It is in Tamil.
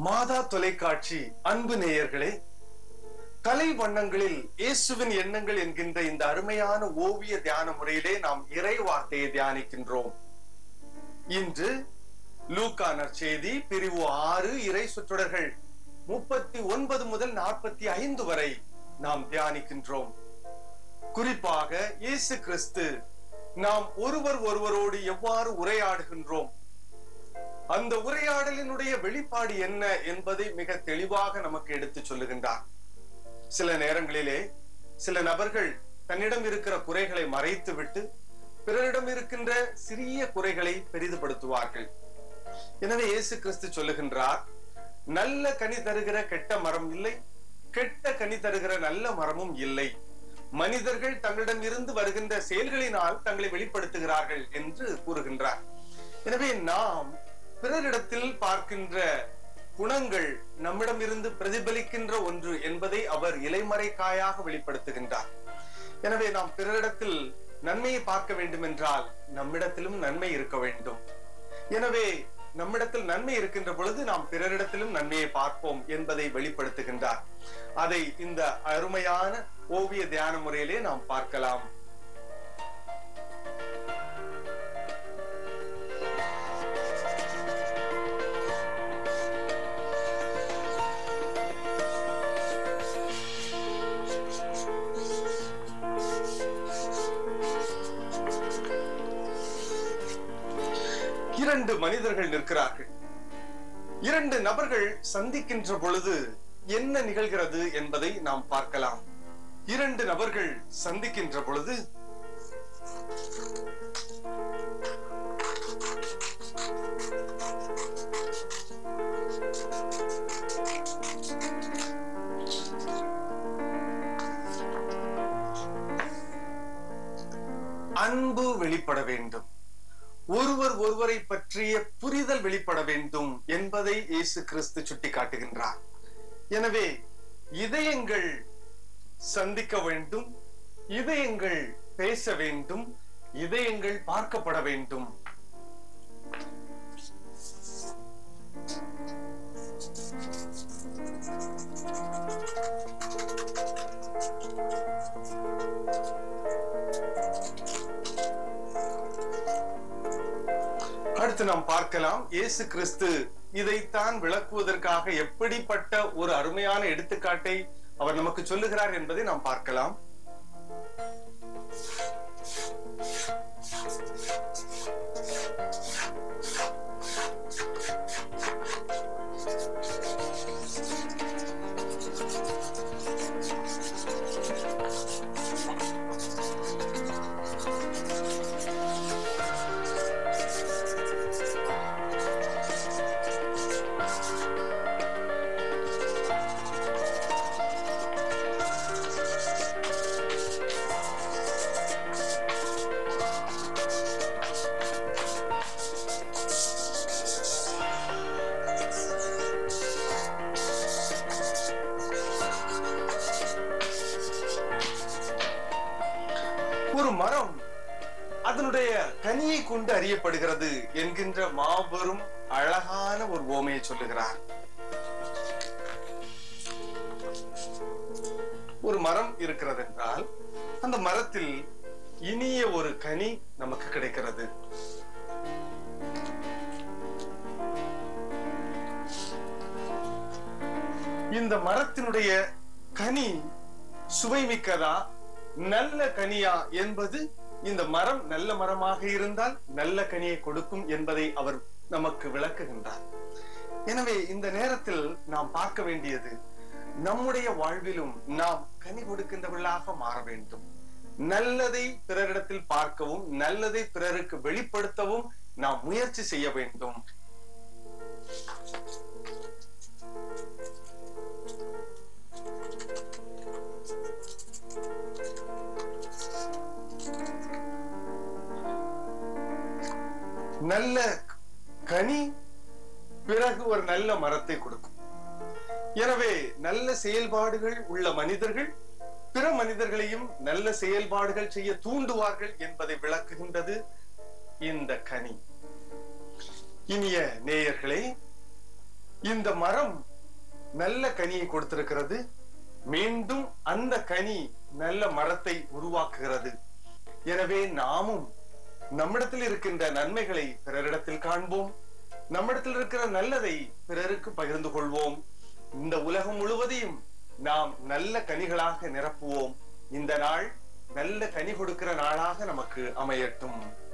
மாதா தொலைக்காட்சி அன்பு நேயர்களே கலை வண்ணங்களில் இயேசுவின் எண்ணங்கள் என்கின்ற இந்த அருமையான ஓவிய தியான முறையிலே நாம் இறை வார்த்தையை தியானிக்கின்றோம் இன்று லூக்கா நற்செய்தி பிரிவு ஆறு இறை சுற்றுடர்கள் முப்பத்தி ஒன்பது முதல் நாற்பத்தி ஐந்து வரை நாம் தியானிக்கின்றோம் குறிப்பாக இயேசு கிறிஸ்து நாம் ஒருவர் ஒருவரோடு எவ்வாறு உரையாடுகின்றோம் அந்த உரையாடலினுடைய வெளிப்பாடு என்ன என்பதை மிக தெளிவாக நமக்கு எடுத்து சொல்லுகின்றார் சில நேரங்களிலே சில நபர்கள் தன்னிடம் இருக்கிற குறைகளை மறைத்து விட்டு பிறரிடம் இருக்கின்ற சிறிய குறைகளை பெரிதுபடுத்துவார்கள் எனவே இயேசு கிறிஸ்து சொல்லுகின்றார் நல்ல கனி தருகிற கெட்ட மரம் இல்லை கெட்ட கனி தருகிற நல்ல மரமும் இல்லை மனிதர்கள் தங்களிடம் இருந்து வருகின்ற செயல்களினால் தங்களை வெளிப்படுத்துகிறார்கள் என்று கூறுகின்றார் எனவே நாம் பிறரிடத்தில் பார்க்கின்ற குணங்கள் நம்மிடம் இருந்து பிரதிபலிக்கின்ற ஒன்று என்பதை அவர் இலைமறைக்காயாக வெளிப்படுத்துகின்றார் எனவே நாம் பிறரிடத்தில் நன்மையை பார்க்க வேண்டும் என்றால் நம்மிடத்திலும் நன்மை இருக்க வேண்டும் எனவே நம்மிடத்தில் நன்மை இருக்கின்ற பொழுது நாம் பிறரிடத்திலும் நன்மையை பார்ப்போம் என்பதை வெளிப்படுத்துகின்றார் அதை இந்த அருமையான ஓவிய தியான முறையிலே நாம் பார்க்கலாம் இரண்டு மனிதர்கள் நிற்கிறார்கள் இரண்டு நபர்கள் சந்திக்கின்ற பொழுது என்ன நிகழ்கிறது என்பதை நாம் பார்க்கலாம் இரண்டு நபர்கள் சந்திக்கின்ற பொழுது அன்பு வெளிப்பட வேண்டும் ஒருவர் ஒருவரை பற்றிய புரிதல் வெளிப்பட வேண்டும் என்பதை இயேசு கிறிஸ்து சுட்டி காட்டுகின்றார் எனவே இதயங்கள் சந்திக்க வேண்டும் இதயங்கள் பேச வேண்டும் இதயங்கள் பார்க்கப்பட வேண்டும் அடுத்து நாம் பார்க்கலாம் இயேசு கிறிஸ்து இதைத்தான் விளக்குவதற்காக எப்படிப்பட்ட ஒரு அருமையான எடுத்துக்காட்டை அவர் நமக்கு சொல்லுகிறார் என்பதை நாம் பார்க்கலாம் ஒரு மரம் அதனுடைய கனியை கொண்டு அறியப்படுகிறது என்கின்ற மாபெரும் அழகான ஒரு ஓமையை சொல்லுகிறார் ஒரு மரம் இருக்கிறது என்றால் அந்த மரத்தில் இனிய ஒரு கனி நமக்கு கிடைக்கிறது இந்த மரத்தினுடைய கனி சுவைமிக்கதா நல்ல கனியா என்பது இந்த மரம் நல்ல மரமாக இருந்தால் நல்ல கனியை கொடுக்கும் என்பதை அவர் நமக்கு விளக்குகின்றார் எனவே இந்த நேரத்தில் நாம் பார்க்க வேண்டியது நம்முடைய வாழ்விலும் நாம் கனி கொடுக்கின்றவர்களாக மாற வேண்டும் நல்லதை பிறரிடத்தில் பார்க்கவும் நல்லதை பிறருக்கு வெளிப்படுத்தவும் நாம் முயற்சி செய்ய வேண்டும் நல்ல கனி பிறகு ஒரு நல்ல மரத்தை கொடுக்கும் எனவே நல்ல செயல்பாடுகள் உள்ள மனிதர்கள் பிற மனிதர்களையும் நல்ல செயல்பாடுகள் செய்ய தூண்டுவார்கள் என்பதை விளக்குகின்றது இந்த கனி இனிய நேயர்களே இந்த மரம் நல்ல கனியை கொடுத்திருக்கிறது மீண்டும் அந்த கனி நல்ல மரத்தை உருவாக்குகிறது எனவே நாமும் நம்மிடத்தில் இருக்கின்ற நன்மைகளை பிறரிடத்தில் காண்போம் நம்மிடத்தில் இருக்கிற நல்லதை பிறருக்கு பகிர்ந்து கொள்வோம் இந்த உலகம் முழுவதையும் நாம் நல்ல கனிகளாக நிரப்புவோம் இந்த நாள் நல்ல கனி கொடுக்கிற நாளாக நமக்கு அமையட்டும்